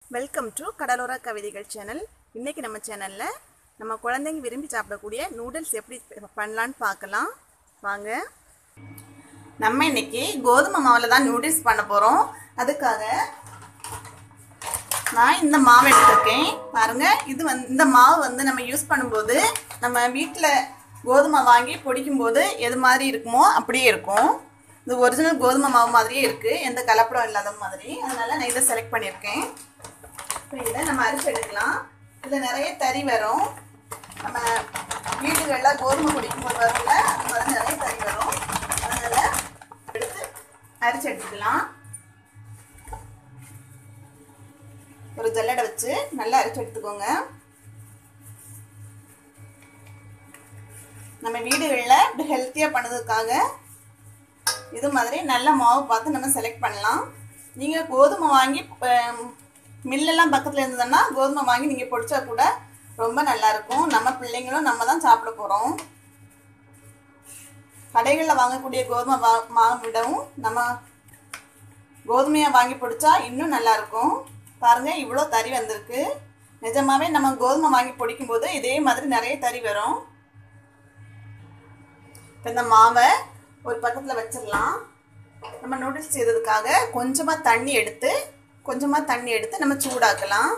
welcome to கடலோர கவிதைகள் channel இன்னைக்கு நம்ம சேனலில் நம்ம குழந்தைங்க விரும்பி சாப்பிடக்கூடிய நூடுல்ஸ் எப்படி பண்ணலான்னு பார்க்கலாம் வாங்க நம்ம இன்னைக்கு கோதுமை மாவில் தான் நூடுல்ஸ் பண்ண போகிறோம் அதுக்காக நான் இந்த மாவு எடுத்திருக்கேன் பாருங்க இது வந்து இந்த மாவு வந்து நம்ம யூஸ் பண்ணும்போது நம்ம வீட்டில் கோதுமை வாங்கி பொடிக்கும் போது எது மாதிரி இருக்குமோ அப்படியே இருக்கும் இது ஒரிஜினல் கோதுமை மாவு மாதிரியே இருக்குது எந்த கலப்படம் இல்லாத மாதிரி அதனால நான் இதை செலக்ட் பண்ணியிருக்கேன் இப்போ இதை நம்ம அரிசி எடுக்கலாம் இதில் நிறைய தறி வரும் நம்ம வீடுகளில் கோதுமை குடிக்கும் போது வரும்ல அது மாதிரி நிறைய தறி வரும் அதனால் எடுத்து அரிசி எடுத்துக்கலாம் ஒரு ஜல்லடை வச்சு நல்லா அரைச்சி எடுத்துக்கோங்க நம்ம வீடுகளில் இப்படி ஹெல்த்தியாக பண்ணதுக்காக இது மாதிரி நல்ல மாவு பார்த்து நம்ம செலக்ட் பண்ணலாம் நீங்கள் கோதுமை வாங்கி மில்லெல்லாம் பக்கத்தில் இருந்ததுன்னா கோதுமை வாங்கி நீங்கள் பொடிச்சா கூட ரொம்ப நல்லாயிருக்கும் நம்ம பிள்ளைங்களும் நம்ம தான் சாப்பிட போகிறோம் கடைகளில் வாங்கக்கூடிய கோதுமை வா மாவு விடவும் நம்ம கோதுமையை வாங்கி பொடிச்சா இன்னும் நல்லாயிருக்கும் பாருங்கள் இவ்வளோ தறி வந்திருக்கு நிஜமாவே நம்ம கோதுமை வாங்கி பொடிக்கும் போது இதே மாதிரி நிறைய தறி வரும் இப்போ இந்த மாவை ஒரு பக்கத்தில் வச்சிடலாம் நம்ம நூடுல்ஸ் செய்ததுக்காக கொஞ்சமாக தண்ணி எடுத்து கொஞ்சமாக தண்ணி எடுத்து நம்ம சூடாக்கலாம்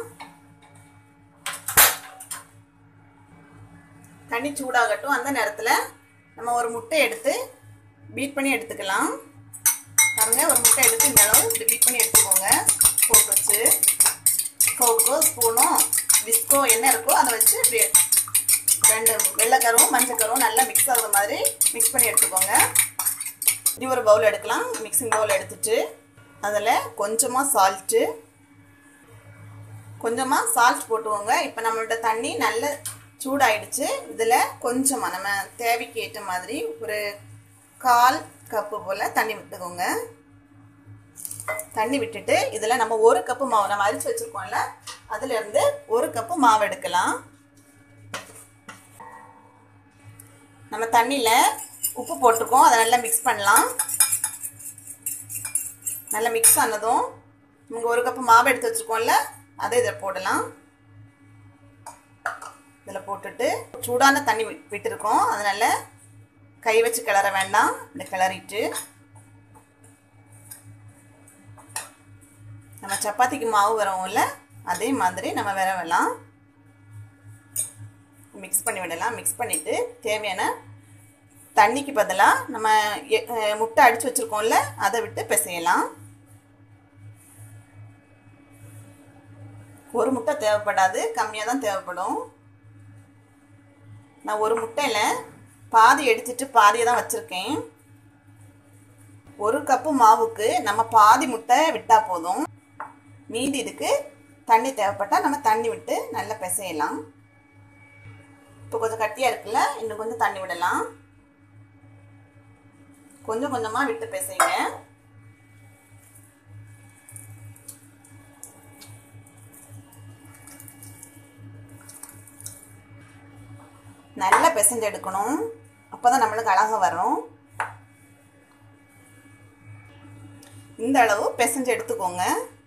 தண்ணி சூடாகட்டும் அந்த நேரத்தில் நம்ம ஒரு முட்டை எடுத்து பீட் பண்ணி எடுத்துக்கலாம் பாருங்க ஒரு முட்டை எடுத்து இந்த அளவு இப்படி பீட் பண்ணி எடுத்துக்கோங்க ஃபோக் வச்சு ஃபோக்கோ ஸ்பூனோ விஸ்கோ என்ன இருக்கோ அதை வச்சு இப்படி ரெண்டு வெள்ளைக்கருவும் மஞ்சக்கருவும் நல்லா மிக்ஸ் ஆகுற மாதிரி மிக்ஸ் பண்ணி எடுத்துக்கோங்க இப்படி ஒரு பவுல் எடுக்கலாம் மிக்சிங் பவுல் எடுத்துட்டு அதில் கொஞ்சமாக சால்ட்டு கொஞ்சமாக சால்ட் போட்டுக்கோங்க இப்போ நம்மளோட தண்ணி நல்ல சூடாயிடுச்சு இதில் கொஞ்சமாக நம்ம தேவைக்கு ஏற்ற மாதிரி ஒரு கால் கப்பு போல் தண்ணி விட்டுக்கோங்க தண்ணி விட்டுட்டு இதில் நம்ம ஒரு கப்பு மாவு நம்ம அரிச்சு வச்சுருக்கோம்ல அதுலேருந்து ஒரு கப்பு மாவு எடுக்கலாம் நம்ம தண்ணியில் உப்பு போட்டிருக்கோம் அதை நல்லா மிக்ஸ் பண்ணலாம் நல்லா மிக்ஸ் ஆனதும் நமக்கு ஒரு கப்பு மாவு எடுத்து வச்சுருக்கோம்ல அதை இதில் போடலாம் இதில் போட்டுட்டு சூடான தண்ணி விட்டுருக்கோம் அதனால் கை வச்சு கிளற வேண்டாம் இந்த கிளறிட்டு நம்ம சப்பாத்திக்கு மாவு வரவும்ல அதே மாதிரி நம்ம விரவலாம் மிக்ஸ் பண்ணி விடலாம் மிக்ஸ் பண்ணிவிட்டு தேவையான தண்ணிக்கு பதிலாக நம்ம முட்டை அடித்து வச்சுருக்கோம்ல அதை விட்டு பிசையலாம் ஒரு முட்டை தேவைப்படாது கம்மியாக தான் தேவைப்படும் நான் ஒரு முட்டையில் பாதி எடுத்துட்டு பாதியை தான் வச்சுருக்கேன் ஒரு கப்பு மாவுக்கு நம்ம பாதி முட்டை விட்டால் போதும் மீதி இதுக்கு தண்ணி தேவைப்பட்டால் நம்ம தண்ணி விட்டு நல்லா பிசையலாம் இப்போ கொஞ்சம் கட்டியாக இருக்குல்ல இன்னும் கொஞ்சம் தண்ணி விடலாம் கொஞ்சம் கொஞ்சமாக விட்டு பிசைங்க நல்லா பிசைஞ்சு எடுக்கணும் அப்போ தான் நம்மளுக்கு அழகாக வரும் இந்த அளவு பிசைஞ்சு எடுத்துக்கோங்க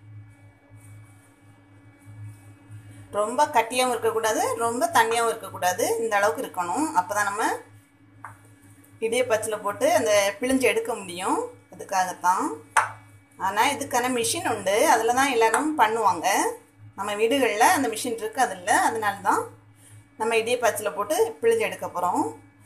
ரொம்ப கட்டியாகவும் இருக்கக்கூடாது ரொம்ப தண்ணியாகவும் இருக்கக்கூடாது இந்த அளவுக்கு இருக்கணும் அப்போ தான் நம்ம இடியப்பச்சில் போட்டு அந்த பிழிஞ்சு எடுக்க முடியும் அதுக்காகத்தான் ஆனால் இதுக்கான மிஷின் உண்டு அதில் தான் எல்லோரும் பண்ணுவாங்க நம்ம வீடுகளில் அந்த மிஷின் இருக்குது அது இல்லை அதனால தான் நம்ம இடியப்பச்சில் போட்டு பிழிஞ்சு எடுக்க போகிறோம்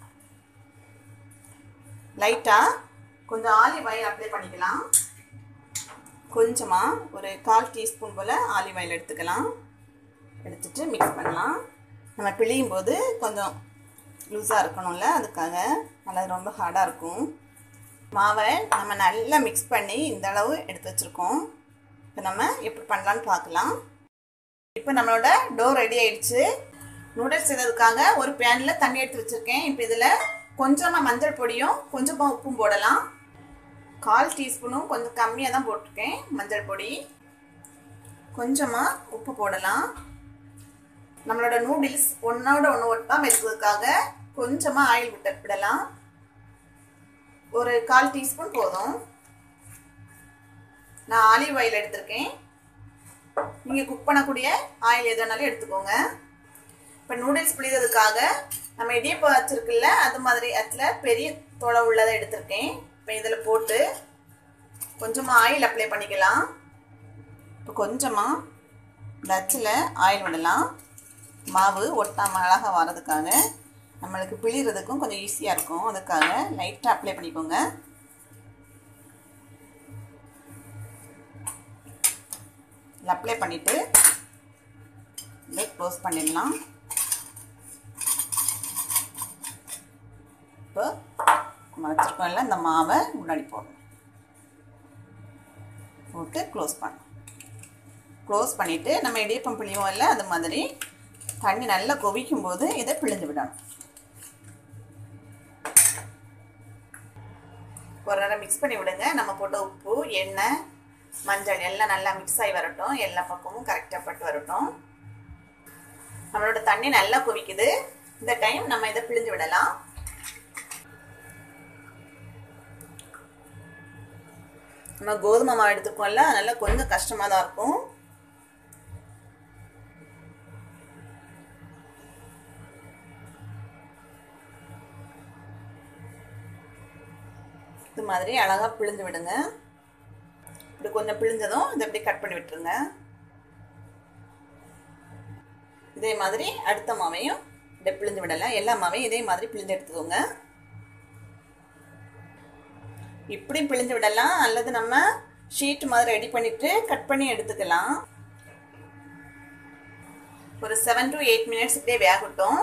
லைட்டாக கொஞ்சம் ஆலிவ் ஆயில் அப்ளை பண்ணிக்கலாம் கொஞ்சமாக ஒரு கால் டீஸ்பூன் போல் ஆலிவ் ஆயில் எடுத்துக்கலாம் எடுத்துட்டு மிக்ஸ் பண்ணலாம் நம்ம பிழியும் போது கொஞ்சம் லூஸாக இருக்கணும்ல அதுக்காக நல்லா ரொம்ப ஹார்டாக இருக்கும் மாவை நம்ம நல்லா மிக்ஸ் பண்ணி இந்த அளவு எடுத்து வச்சுருக்கோம் இப்போ நம்ம எப்படி பண்ணலான்னு பார்க்கலாம் இப்போ நம்மளோட டோ ரெடி ஆயிடுச்சு நூடுல்ஸ் செய்ததுக்காக ஒரு பேனில் தண்ணி எடுத்து வச்சுருக்கேன் இப்போ இதில் கொஞ்சமாக மஞ்சள் பொடியும் கொஞ்சமாக உப்பும் போடலாம் கால் டீஸ்பூனும் கொஞ்சம் கம்மியாக தான் போட்டிருக்கேன் மஞ்சள் பொடி கொஞ்சமாக உப்பு போடலாம் நம்மளோட நூடுல்ஸ் ஒன்றோட ஒன்று ஒட்டாமல் இருக்கிறதுக்காக கொஞ்சமாக ஆயில் விட்டு விடலாம் ஒரு கால் டீஸ்பூன் போதும் நான் ஆலிவ் ஆயில் எடுத்திருக்கேன் நீங்கள் குக் பண்ணக்கூடிய ஆயில் எது வேணாலும் எடுத்துக்கோங்க இப்போ நூடுல்ஸ் பிழிறதுக்காக நம்ம இடியப்பம் வச்சுருக்குல்ல அது மாதிரி அதில் பெரிய தொலை உள்ளதை எடுத்திருக்கேன் இப்போ இதில் போட்டு கொஞ்சமாக ஆயில் அப்ளை பண்ணிக்கலாம் இப்போ கொஞ்சமாக இந்த அச்சில் ஆயில் விடலாம் மாவு ஒட்டாமல் அழகாக வரதுக்காக நம்மளுக்கு பிழிறதுக்கும் கொஞ்சம் ஈஸியாக இருக்கும் அதுக்காக லைட்டாக அப்ளை பண்ணிக்கோங்க அப்ளை பண்ணிவிட்டு இதை க்ளோஸ் பண்ணிடலாம் இப்போ நம்ம வச்சுருக்கோம்ல இந்த மாவை முன்னாடி போடணும் போட்டு க்ளோஸ் பண்ணணும் க்ளோஸ் பண்ணிவிட்டு நம்ம இடியப்பம் பிழிவோம் இல்லை அது மாதிரி தண்ணி நல்லா கொதிக்கும் போது இதை பிழிஞ்சு விடணும் ஒரு நேரம் மிக்ஸ் பண்ணி விடுங்க நம்ம போட்ட உப்பு எண்ணெய் மஞ்சள் எல்லாம் நல்லா மிக்ஸ் ஆகி வரட்டும் எல்லா பக்கமும் கரெக்டாக பட்டு வரட்டும் நம்மளோட தண்ணி நல்லா கொதிக்குது இந்த டைம் நம்ம இதை பிழிஞ்சு விடலாம் நம்ம கோதுமை மாவு எடுத்துக்கோம்ல அதனால கொஞ்சம் கஷ்டமாக தான் இருக்கும் இது மாதிரி அழகாக பிழிஞ்சு விடுங்க இப்படி கொஞ்சம் பிழிஞ்சதும் இதை இப்படி கட் பண்ணி விட்டுருங்க இதே மாதிரி அடுத்த மாவையும் இப்படி பிழிஞ்சு விடலாம் எல்லா மாவையும் இதே மாதிரி பிழிஞ்சு எடுத்துக்கோங்க இப்படி பிழிஞ்சு விடலாம் அல்லது நம்ம ஷீட் மாதிரி ரெடி பண்ணிட்டு கட் பண்ணி எடுத்துக்கலாம் ஒரு செவன் டு எயிட் மினிட்ஸ் இப்படியே வேகட்டும்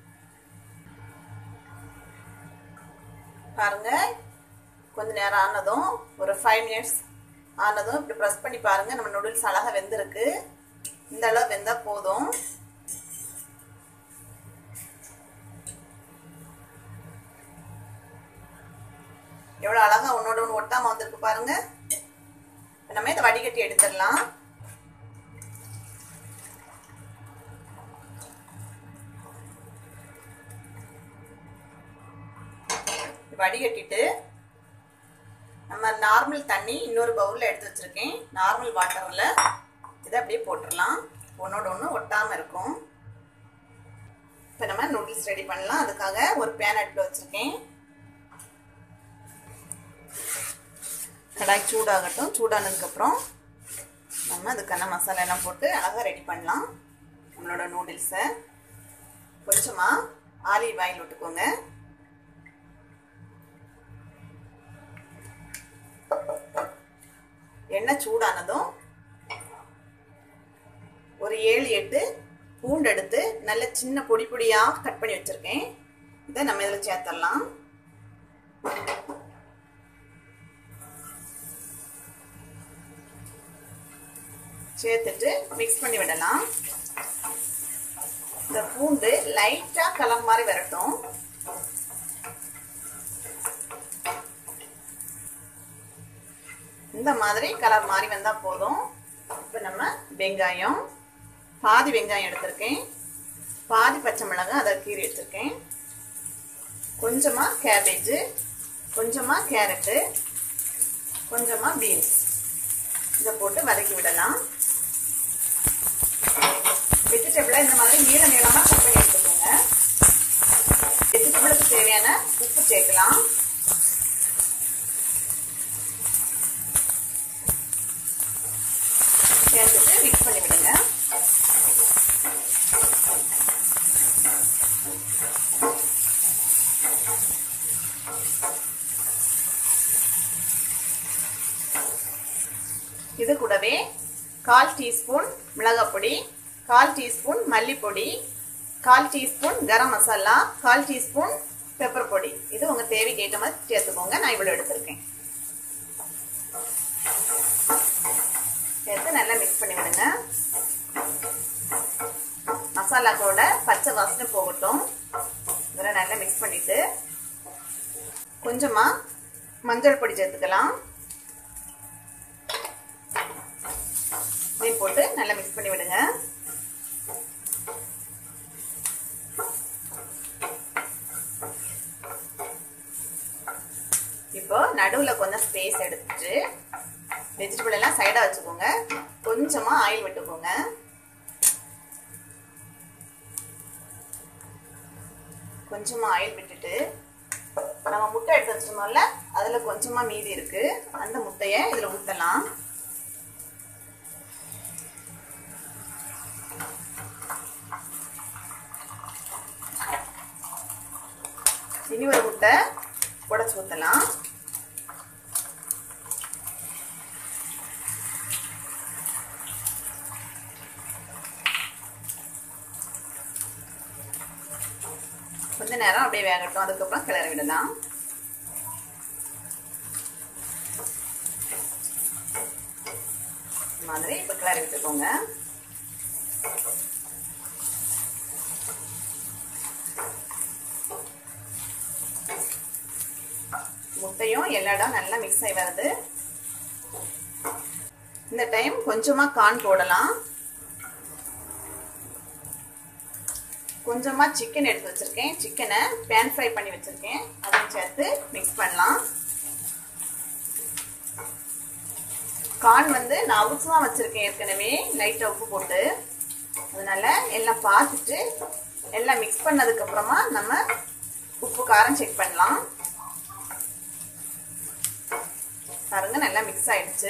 பாருங்க கொஞ்ச நேரம் ஆனதும் ஒரு ஃபைவ் மினிட்ஸ் ஆனதும் இப்படி ப்ரெஸ் பண்ணி பாருங்க நம்ம நூடுல்ஸ் அழகாக வெந்திருக்கு இந்த அளவு வெந்தால் போதும் எவ்வளோ அழகாக ஒன்னோட ஒன்று ஒட்டாமல் வந்திருக்கு பாருங்க நம்ம இதை வடிகட்டி எடுத்துடலாம் வடிகட்டிட்டு நம்ம நார்மல் தண்ணி இன்னொரு பவுலில் எடுத்து வச்சுருக்கேன் நார்மல் வாட்டரில் இதை அப்படியே போட்டுடலாம் ஒன்றோட ஒன்று ஒட்டாமல் இருக்கும் இப்போ நம்ம நூடுல்ஸ் ரெடி பண்ணலாம் அதுக்காக ஒரு பேன் அடுப்பில் வச்சுருக்கேன் கடாய் சூடாகட்டும் சூடானதுக்கப்புறம் நம்ம அதுக்கான மசாலா எல்லாம் போட்டு அழகாக ரெடி பண்ணலாம் நம்மளோட நூடுல்ஸை கொஞ்சமாக ஆலிவ் ஆயில் விட்டுக்கோங்க எண்ணெய் சூடானதும் ஒரு ஏழு எட்டு பூண்டு எடுத்து நல்ல சின்ன பொடி பொடியாக கட் பண்ணி வச்சுருக்கேன் இதை நம்ம இதில் சேர்த்துடலாம் சேர்த்துட்டு மிக்ஸ் பண்ணி விடலாம் இந்த பூண்டு லைட்டாக கலர் மாதிரி வரட்டும் இந்த மாதிரி கலர் மாதிரி வந்தால் போதும் இப்போ நம்ம வெங்காயம் பாதி வெங்காயம் எடுத்திருக்கேன் பாதி பச்சை மிளகாய் அதை கீறி வச்சுருக்கேன் கொஞ்சமாக கேபேஜு கொஞ்சமாக கேரட்டு கொஞ்சமாக பீன்ஸ் இதை போட்டு வதக்கி விடலாம் வெஜிடபிளை இந்த மாதிரி நீள நீளமாக கட் பண்ணி எடுத்துக்கோங்க வெஜிடபிளுக்கு தேவையான உப்பு சேர்க்கலாம் சேர்த்துட்டு மிக்ஸ் பண்ணி விடுங்க இது கூடவே கால் டீஸ்பூன் மிளகாப்பொடி கால் டீஸ்பூன் மல்லிப்பொடி கால் டீஸ்பூன் கரம் மசாலா கால் டீஸ்பூன் பெப்பர் பொடி இது உங்கள் தேவைக்கு ஏற்ற மாதிரி சேர்த்துக்கோங்க நான் இவ்வளோ எடுத்திருக்கேன் சேர்த்து நல்லா மிக்ஸ் பண்ணி விடுங்க மசாலாக்கோட பச்சை வாசனை போகட்டும் இதில் நல்லா மிக்ஸ் பண்ணிவிட்டு கொஞ்சமாக மஞ்சள் பொடி சேர்த்துக்கலாம் இதையும் போட்டு நல்லா மிக்ஸ் பண்ணி விடுங்க இப்போ நடுவில் கொஞ்சம் ஸ்பேஸ் எடுத்துட்டு வெஜிடபிள் எல்லாம் சைடாக வச்சுக்கோங்க கொஞ்சமாக ஆயில் விட்டுக்கோங்க விட்டுக்கோங்க கொஞ்சமாக ஆயில் விட்டுட்டு நம்ம முட்டை எடுத்து வச்சிருந்தோம்ல அதில் கொஞ்சமாக மீதி இருக்கு அந்த முட்டையை இதில் ஊற்றலாம் இனி ஒரு முட்டை உடச்சி ஊற்றலாம் கொஞ்ச நேரம் அப்படியே வேகட்டும் அதுக்கப்புறம் கிளறி விடலாம் மாதிரி இப்போ கிளறி விட்டுக்கோங்க முட்டையும் எல்லா இடம் நல்லா மிக்ஸ் ஆகி வருது இந்த டைம் கொஞ்சமாக கார்ன் போடலாம் கொஞ்சமாக சிக்கன் எடுத்து வச்சுருக்கேன் சிக்கனை பேன் ஃப்ரை பண்ணி வச்சுருக்கேன் அதையும் சேர்த்து மிக்ஸ் பண்ணலாம் கார்ன் வந்து நான் அவிச்சு தான் வச்சுருக்கேன் ஏற்கனவே லைட்டாக உப்பு போட்டு அதனால எல்லாம் பார்த்துட்டு எல்லாம் மிக்ஸ் பண்ணதுக்கப்புறமா நம்ம உப்பு காரம் செக் பண்ணலாம் பாருங்க நல்லா மிக்ஸ் ஆயிடுச்சு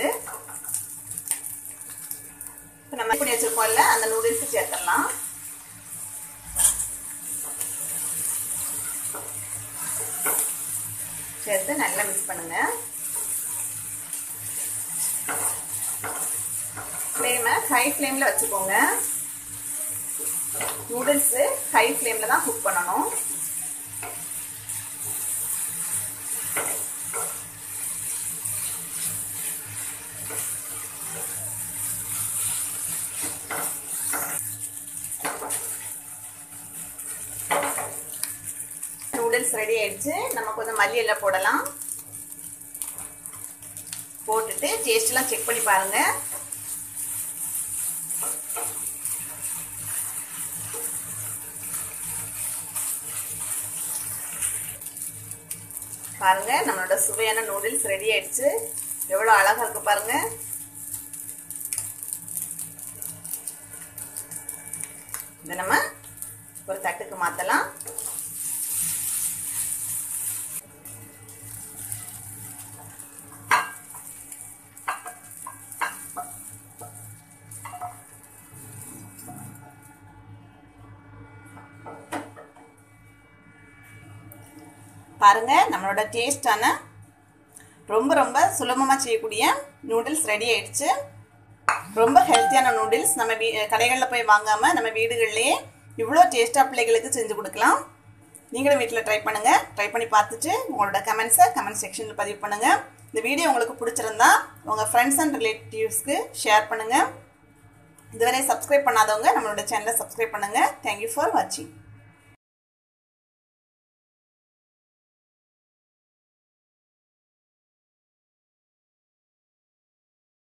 இப்போ நம்ம இப்படி வச்சுருக்கோம்ல அந்த நூடுல்ஸ் சேர்த்துடலாம் சேர்த்து நல்லா மிக்ஸ் பண்ணுங்க ஃப்ளேமை ஹை ஃப்ளேமில் வச்சுக்கோங்க நூடுல்ஸு ஹை ஃப்ளேமில் தான் குக் பண்ணணும் நூடுல்ஸ் ரெடி ஆயிடுச்சு நம்ம கொஞ்சம் மல்லி எல்லாம் போடலாம் போட்டுட்டு டேஸ்ட்லாம் செக் பண்ணி பாருங்க பாருங்க நம்மளோட சுவையான நூடுல்ஸ் ரெடி ஆயிடுச்சு எவ்வளோ அழகா இருக்கு பாருங்க இதை நம்ம ஒரு தட்டுக்கு மாற்றலாம் பாருங்க நம்மளோட டேஸ்டான ரொம்ப ரொம்ப சுலபமாக செய்யக்கூடிய நூடுல்ஸ் ரெடி ஆயிடுச்சு ரொம்ப ஹெல்த்தியான நூடுல்ஸ் நம்ம வீ கடைகளில் போய் வாங்காமல் நம்ம வீடுகள்லேயே இவ்வளோ டேஸ்ட்டாக பிள்ளைகளுக்கு செஞ்சு கொடுக்கலாம் நீங்களும் வீட்டில் ட்ரை பண்ணுங்கள் ட்ரை பண்ணி பார்த்துட்டு உங்களோட கமெண்ட்ஸை கமெண்ட் செக்ஷனில் பதிவு பண்ணுங்கள் இந்த வீடியோ உங்களுக்கு பிடிச்சிருந்தா உங்கள் ஃப்ரெண்ட்ஸ் அண்ட் ரிலேட்டிவ்ஸ்க்கு ஷேர் பண்ணுங்கள் இதுவரை சப்ஸ்கிரைப் பண்ணாதவங்க நம்மளோட சேனலை சப்ஸ்கிரைப் பண்ணுங்கள் தேங்க்யூ ஃபார் வாட்சிங்